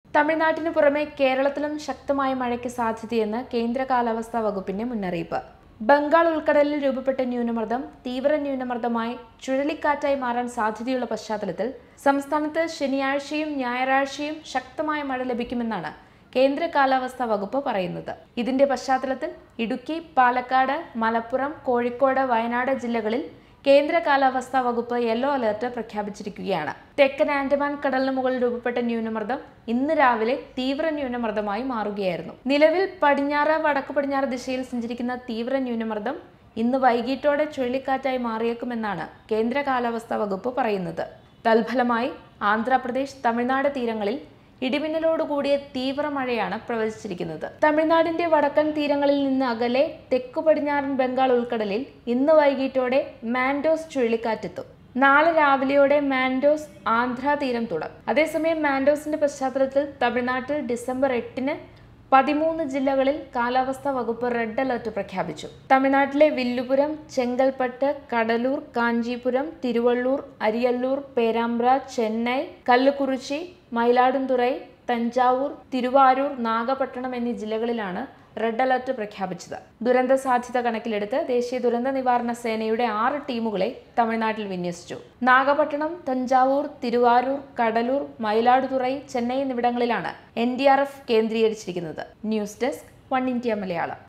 തമിഴ്നാട്ടിന് പുറമെ കേരളത്തിലും ശക്തമായ മഴയ്ക്ക് സാധ്യതയെന്ന് കേന്ദ്ര കാലാവസ്ഥാ വകുപ്പിന്റെ മുന്നറിയിപ്പ് ബംഗാൾ ഉൾക്കടലിൽ രൂപപ്പെട്ട ന്യൂനമർദ്ദം തീവ്ര ന്യൂനമർദ്ദമായി ചുഴലിക്കാറ്റായി മാറാൻ സാധ്യതയുള്ള പശ്ചാത്തലത്തിൽ സംസ്ഥാനത്ത് ശനിയാഴ്ചയും ഞായറാഴ്ചയും ശക്തമായ മഴ ലഭിക്കുമെന്നാണ് കേന്ദ്ര കാലാവസ്ഥാ വകുപ്പ് പറയുന്നത് ഇതിന്റെ പശ്ചാത്തലത്തിൽ ഇടുക്കി പാലക്കാട് മലപ്പുറം കോഴിക്കോട് വയനാട് ജില്ലകളിൽ കേന്ദ്ര കാലാവസ്ഥാ വകുപ്പ് യെല്ലോ അലർട്ട് പ്രഖ്യാപിച്ചിരിക്കുകയാണ് തെക്കൻ ആൻഡമാൻ കടലിന് മുകളിൽ രൂപപ്പെട്ട ന്യൂനമർദ്ദം ഇന്ന് രാവിലെ തീവ്ര ന്യൂനമർദ്ദമായി മാറുകയായിരുന്നു നിലവിൽ പടിഞ്ഞാറ് വടക്ക് പടിഞ്ഞാറ് ദിശയിൽ സഞ്ചരിക്കുന്ന തീവ്ര ന്യൂനമർദ്ദം ഇന്ന് വൈകിട്ടോടെ ചുഴലിക്കാറ്റായി മാറിയേക്കുമെന്നാണ് കേന്ദ്ര കാലാവസ്ഥാ വകുപ്പ് പറയുന്നത് തൽഫലമായി ആന്ധ്രാപ്രദേശ് തമിഴ്നാട് തീരങ്ങളിൽ ഇടിമിന്നലോടുകൂടിയ തീവ്ര മഴയാണ് പ്രവചിച്ചിരിക്കുന്നത് തമിഴ്നാടിന്റെ വടക്കൻ തീരങ്ങളിൽ നിന്ന് അകലെ തെക്കു പടിഞ്ഞാറൻ ബംഗാൾ ഉൾക്കടലിൽ ഇന്ന് വൈകിട്ടോടെ മാൻഡോസ് ചുഴലിക്കാറ്റെത്തും നാളെ രാവിലെയോടെ മാൻഡോസ് ആന്ധ്ര തീരം തുടങ്ങും അതേസമയം മാൻഡോസിന്റെ പശ്ചാത്തലത്തിൽ തമിഴ്നാട്ടിൽ ഡിസംബർ എട്ടിന് പതിമൂന്ന് ജില്ലകളിൽ കാലാവസ്ഥാ വകുപ്പ് റെഡ് അലർട്ട് പ്രഖ്യാപിച്ചു തമിഴ്നാട്ടിലെ വില്ലുപുരം ചെങ്കൽപ്പട്ട് കടലൂർ കാഞ്ചീപുരം തിരുവള്ളൂർ അരിയല്ലൂർ പേരാമ്പ്ര ചെന്നൈ കല്ലുകുറിച്ചി മയിലാടുംതുറൈ തഞ്ചാവൂർ തിരുവാരൂർ നാഗപട്ടണം എന്നീ ജില്ലകളിലാണ് റെഡ് അലർട്ട് പ്രഖ്യാപിച്ചത് ദുരന്ത സാധ്യത കണക്കിലെടുത്ത് ദേശീയ ദുരന്ത നിവാരണ സേനയുടെ ആറ് ടീമുകളെ തമിഴ്നാട്ടിൽ വിന്യസിച്ചു നാഗപട്ടണം തഞ്ചാവൂർ തിരുവാരൂർ കടലൂർ മയിലാടുതുറൈ ചെന്നൈ എന്നിവിടങ്ങളിലാണ് എൻ കേന്ദ്രീകരിച്ചിരിക്കുന്നത് news desk one India Malayalam